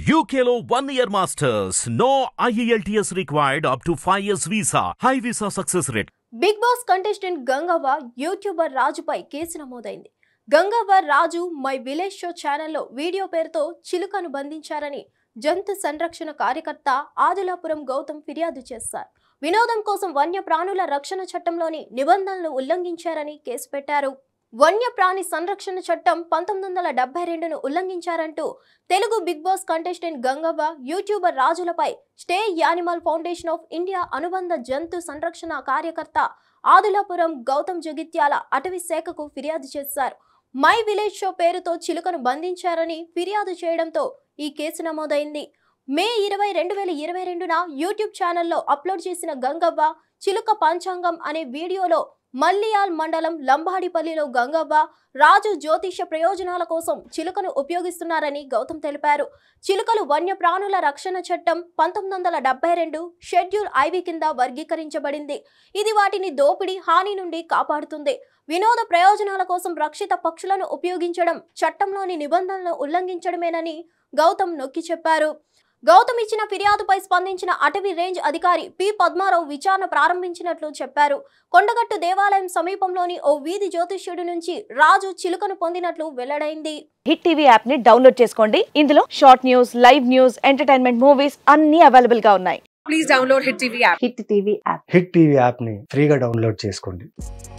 UKLO one year masters. No IELTS required up to 5 years visa. High visa success rate. Bigg Boss contestant Gangavva YouTuber రాజుపై కేసు నమోదైంది Gangavva Raju my village show ఛానల్లో video పేరుతో చిలుకను బంధించారని జంతు సంరక్షణ కార్యకర్త ఆదిలాపురం గౌతమ్ ఫిర్యాదు చేశారు వినోదం కోసం వన్యప్రాణుల రక్షణ చట్టంలోని నిబంధనలు ఉల్లంఘించారని కేసు పెట్టారు వన్యప్రాణి సంరక్షణ చట్టం పంతొమ్మిది వందల డెబ్బై రెండును ఉల్లంఘించారంటూ తెలుగు Bigg Boss contestant Gangavva YouTuber రాజులపై stay animal foundation of India అనుబంధ జంతు సంరక్షణ కార్యకర్త ఆదిలాపురం గౌతమ్ జగిత్యాల అటవీ శాఖకు ఫిర్యాదు చేశారు మై విలేజ్ షో పేరుతో చిలుకను బంధించారని ఫిర్యాదు చేయడంతో ఈ కేసు నమోదైంది మే ఇరవై రెండు వేల ఇరవై రెండున యూట్యూబ్ ఛానల్లో అప్లోడ్ చేసిన గంగవ్వ చిలుక పంచాంగం అనే వీడియోలో మల్లియాల్ మండలం లంబాడిపల్లిలో గంగవ్వ రాజు జ్యోతిష ప్రయోజనాల కోసం చిలుకను ఉపయోగిస్తున్నారని గౌతమ్ తెలిపారు చిలుకలు వన్యప్రాణుల రక్షణ చట్టం పంతొమ్మిది వందల డెబ్బై రెండు షెడ్యూల్ ఐవి కింద వర్గీకరించబడింది ఇది వాటిని దోపిడీ హాని నుండి కాపాడుతుంది వినోద ప్రయోజనాల కోసం రక్షిత పక్షులను ఉపయోగించడం చట్టంలోని నిబంధనలను ఉల్లంఘించడమేనని గౌతమ్ నొక్కి చెప్పారు గౌతమ్ ఇచ్చిన ఫిర్యాదుపై స్పందించిన అటవీ రేంజ్ అధికారి పి పద్మారావు విచారణ ప్రారంభించినట్లు చెప్పారు కొండగట్టు దేవాలయం సమీపంలోని ఓ వీధి జ్యోతిష్యుడి నుంచి రాజు చిలుకను పొందినట్లు వెల్లడైంది హిట్ టీవీ యాప్ ని డౌన్లోడ్ చేసుకోండి ఇందులో short news live news entertainment movies అన్ని అవైలబుల్ గా ఉన్నాయి please download Hit TV app. Hit TV app Hit TV యాప్ని ఫ్రీగా డౌన్లోడ్ చేసుకోండి